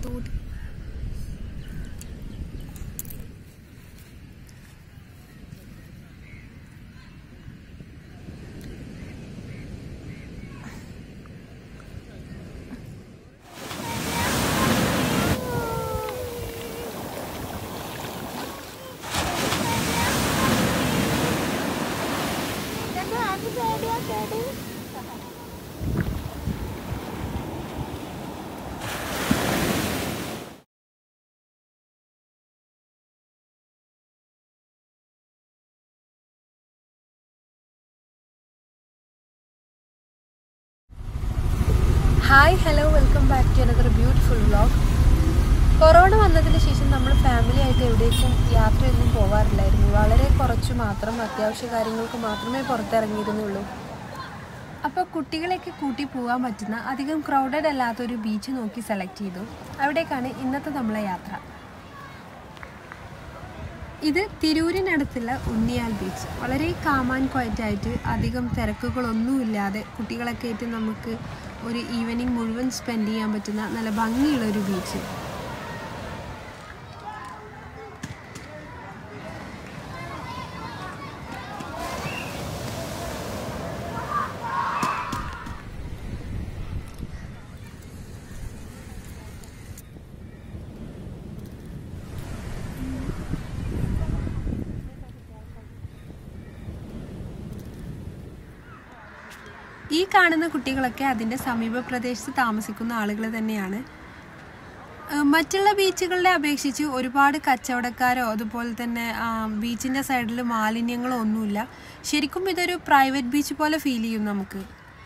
തൂടി hi hello welcome back to another beautiful vlog corona വന്നതിന് ശേഷം നമ്മൾ ഫാമിലി ആയിട്ട് എവിടേക്കും യാത്രയൊന്നും പോകാറില്ലായിരുന്നു വളരെ കുറച്ച് മാത്രം അത്യാവശ്യ കാര്യങ്ങൾക്ക് മാത്രമേ പുറത്തിറങ്ങിയിരുന്നുള്ളൂ അപ്പോൾ കുട്ടികളെയൊക്കെ കൂട്ടി പോകാൻ പറ്റുന്ന അധികം ക്രൗഡഡ് അല്ലാത്തൊരു ബീച്ച് നോക്കി സെലക്ട് ചെയ്തു അവിടേക്കാണ് ഇന്നത്തെ നമ്മളെ യാത്ര ഇത് തിരൂരിനടുത്തുള്ള ഉണ്ണിയാൽ ബീച്ച് വളരെ കാമാൻ ക്വയറ്റായിട്ട് അധികം തിരക്കുകളൊന്നുമില്ലാതെ കുട്ടികളൊക്കെ ആയിട്ട് നമുക്ക് ഒരു ഈവനിങ് മുഴുവൻ സ്പെൻഡ് ചെയ്യാൻ പറ്റുന്ന നല്ല ഭംഗിയുള്ള ഒരു ബീച്ച് ഈ കാണുന്ന കുട്ടികളൊക്കെ അതിൻ്റെ സമീപ പ്രദേശത്ത് താമസിക്കുന്ന ആളുകൾ തന്നെയാണ് ഏഹ് മറ്റുള്ള ബീച്ചുകളെ അപേക്ഷിച്ച് ഒരുപാട് കച്ചവടക്കാരോ അതുപോലെ തന്നെ ആ, ബീച്ചിൻ്റെ സൈഡിൽ മാലിന്യങ്ങളോ ഒന്നുമില്ല ശരിക്കും ഇതൊരു പ്രൈവറ്റ് ബീച്ച് പോലെ ഫീൽ ചെയ്യും നമുക്ക്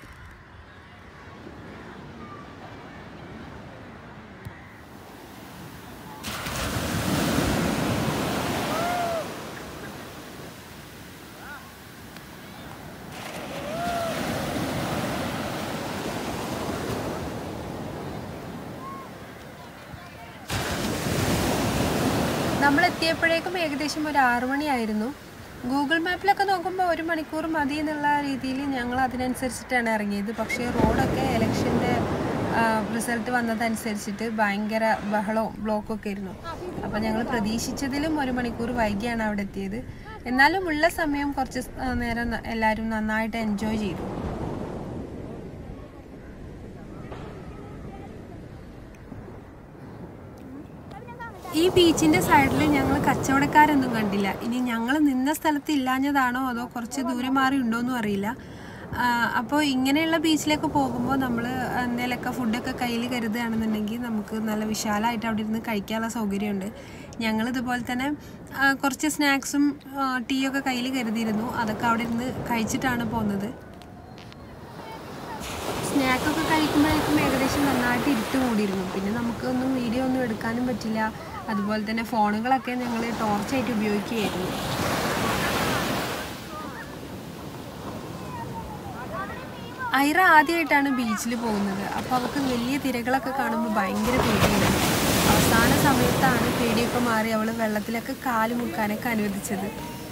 നമ്മൾ എത്തിയപ്പോഴേക്കും ഏകദേശം ഒരു ആറു മണിയായിരുന്നു ഗൂഗിൾ മാപ്പിലൊക്കെ നോക്കുമ്പോൾ ഒരു മണിക്കൂർ മതി എന്നുള്ള രീതിയിൽ ഞങ്ങൾ അതിനനുസരിച്ചിട്ടാണ് ഇറങ്ങിയത് പക്ഷേ റോഡൊക്കെ ഇലക്ഷൻ്റെ റിസൾട്ട് വന്നതനുസരിച്ചിട്ട് ഭയങ്കര ബഹളവും ബ്ലോക്കും ഒക്കെ ആയിരുന്നു അപ്പോൾ ഞങ്ങൾ പ്രതീക്ഷിച്ചതിലും ഒരു മണിക്കൂർ വൈകിയാണ് അവിടെ എത്തിയത് എന്നാലും ഉള്ള സമയം കുറച്ച് സ്- ആ, നേരം ന- എല്ലാവരും നന്നായിട്ട് എൻജോയ് ചെയ്തു ഈ ബീച്ചിന്റെ സൈഡിൽ ഞങ്ങൾ കച്ചവടക്കാരൊന്നും കണ്ടില്ല ഇനി ഞങ്ങൾ നിന്ന സ്ഥലത്ത് ഇല്ലാഞ്ഞതാണോ അതോ കുറച്ച് ദൂരെ മാറി ഉണ്ടോയെന്നും അറിയില്ല അപ്പോൾ ഇങ്ങനെയുള്ള ബീച്ചിലേക്ക് പോകുമ്പോൾ നമ്മൾ എന്തെങ്കിലുമൊക്കെ ഫുഡൊക്കെ കയ്യിൽ കരുതുകയാണെന്നുണ്ടെങ്കിൽ നമുക്ക് നല്ല വിശാലമായിട്ട് അവിടെ ഇരുന്ന് കഴിക്കാനുള്ള സൗകര്യമുണ്ട് ഞങ്ങൾ ഇതുപോലെ തന്നെ ആ, കുറച്ച് സ്നാക്സും ടീ ഒക്കെ കയ്യിൽ കരുതിയിരുന്നു അതൊക്കെ അവിടെ ഇരുന്ന് കഴിച്ചിട്ടാണ് പോകുന്നത് സ്നാക്കൊക്കെ കഴിക്കുമ്പോഴേക്കും ഏകദേശം നന്നായിട്ട് ഇരുട്ട് മൂടിയിരുന്നു പിന്നെ നമുക്കൊന്നും വീഡിയോ ഒന്നും എടുക്കാനും പറ്റില്ല അതുപോലെ തന്നെ ഫോണുകളൊക്കെ ഞങ്ങൾ ടോർച്ചായിട്ട് ഉപയോഗിക്കുകയായിരുന്നു ഐറ ആദ്യമായിട്ടാണ് ബീച്ചിൽ പോകുന്നത് അപ്പോൾ അവൾക്ക് വലിയ തിരകളൊക്കെ കാണുമ്പോൾ ഭയങ്കര പേടിയാണ് അവസാന സമയത്താണ് പേടിയൊക്കെ മാറി അവൾ വെള്ളത്തിലൊക്കെ കാല് മുക്കാനൊക്കെ അനുവദിച്ചത്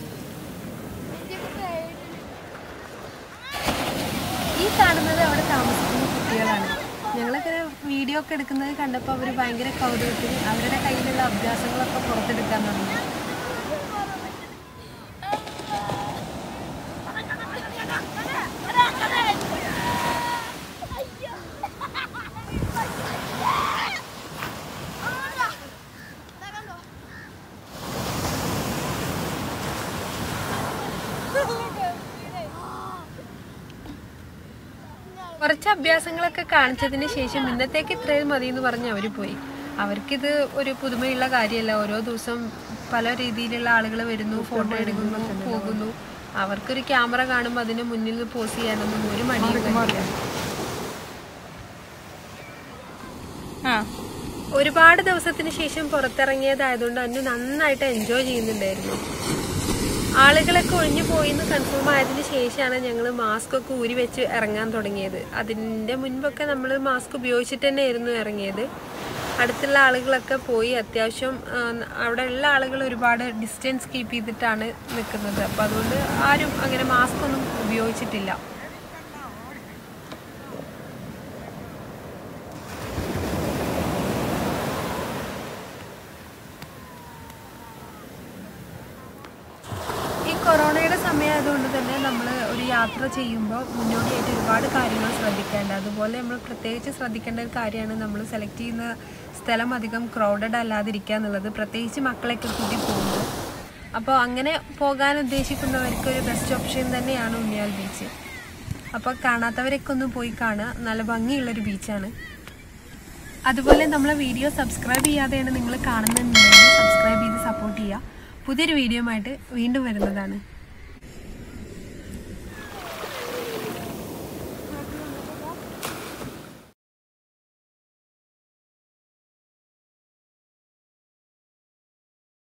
ഈ കാണുന്നത് അവിടെ താമസിക്കുന്ന കുട്ടികളാണ് ഞങ്ങളൊക്കെ വീഡിയോ ഒക്കെ എടുക്കുന്നത് കണ്ടപ്പോൾ അവർ ഭയങ്കര കൗതുകത്തിന് അവരുടെ കയ്യിലുള്ള അഭ്യാസങ്ങളൊക്കെ പുറത്തെടുക്കാൻ തുടങ്ങി കുറച്ച് അഭ്യാസങ്ങളൊക്കെ കാണിച്ചതിന് ശേഷം ഇന്നത്തേക്ക് ഇത്രയും മതി എന്ന് പറഞ്ഞ് അവർ പോയി അവർക്കിത് ഒരു പുതുമയുള്ള കാര്യമല്ല ഓരോ ദിവസം പല രീതിയിലുള്ള ആളുകൾ വരുന്നു ഫോട്ടോ എടുക്കുന്നു പോകുന്നു അവർക്കൊരു ക്യാമറ കാണുമ്പോൾ അതിന് മുന്നിൽ നിന്ന് പോസ് ചെയ്യാനൊന്നും ഒരു മടിയും കാണില്ല ഒരുപാട് ദിവസത്തിന് ശേഷം പുറത്തിറങ്ങിയതായതുകൊണ്ട് അന്ന് നന്നായിട്ട് എൻജോയ് ചെയ്യുന്നുണ്ടായിരുന്നു ആളുകളൊക്കെ ഒഴിഞ്ഞു പോയി എന്ന് കൺഫേം ആയതിനു ശേഷമാണ് ഞങ്ങൾ മാസ്ക് ഒക്കെ ഊരി വെച്ച് ഇറങ്ങാൻ തുടങ്ങിയത് അതിൻ്റെ മുൻപൊക്കെ നമ്മൾ മാസ്ക് ഉപയോഗിച്ചിട്ട് തന്നെയായിരുന്നു ഇറങ്ങിയത് അടുത്തുള്ള ആളുകളൊക്കെ പോയി അത്യാവശ്യം ആ, അവിടെ ഉള്ള ആളുകൾ ഒരുപാട് ഡിസ്റ്റൻസ് കീപ്പ് ചെയ്തിട്ടാണ് നിൽക്കുന്നത് അപ്പോൾ അതുകൊണ്ട് ആരും അങ്ങനെ മാസ്ക് ഒന്നും ഉപയോഗിച്ചിട്ടില്ല ആയതുകൊണ്ട് തന്നെ നമ്മൾ ഒരു യാത്ര ചെയ്യുമ്പോൾ മുന്നോടിയായിട്ട് ഒരുപാട് കാര്യങ്ങൾ ശ്രദ്ധിക്കേണ്ട അതുപോലെ നമ്മൾ പ്രത്യേകിച്ച് ശ്രദ്ധിക്കേണ്ട ഒരു കാര്യമാണ് നമ്മൾ സെലക്ട് ചെയ്യുന്ന സ്ഥലം അധികം ക്രൗഡഡ് അല്ലാതിരിക്കുക എന്നുള്ളത് പ്രത്യേകിച്ച് മക്കളെയൊക്കെ കൂട്ടി പോകുമ്പോൾ അപ്പോൾ അങ്ങനെ പോകാൻ ഉദ്ദേശിക്കുന്നവർക്ക് ഒരു ബെസ്റ്റ് ഓപ്ഷൻ തന്നെയാണ് ഉണ്ണിയാൽ ബീച്ച് അപ്പോൾ കാണാത്തവരൊക്കെ ഒന്ന് പോയി കാണുക നല്ല ഭംഗിയുള്ളൊരു ബീച്ചാണ് അതുപോലെ നമ്മളെ വീഡിയോ സബ്സ്ക്രൈബ് ചെയ്യാതെയാണ് നിങ്ങൾ കാണുന്നുണ്ടെങ്കിൽ സബ്സ്ക്രൈബ് ചെയ്ത് സപ്പോർട്ട് ചെയ്യുക പുതിയൊരു വീഡിയോ ആയിട്ട് വീണ്ടും വരുന്നതാണ്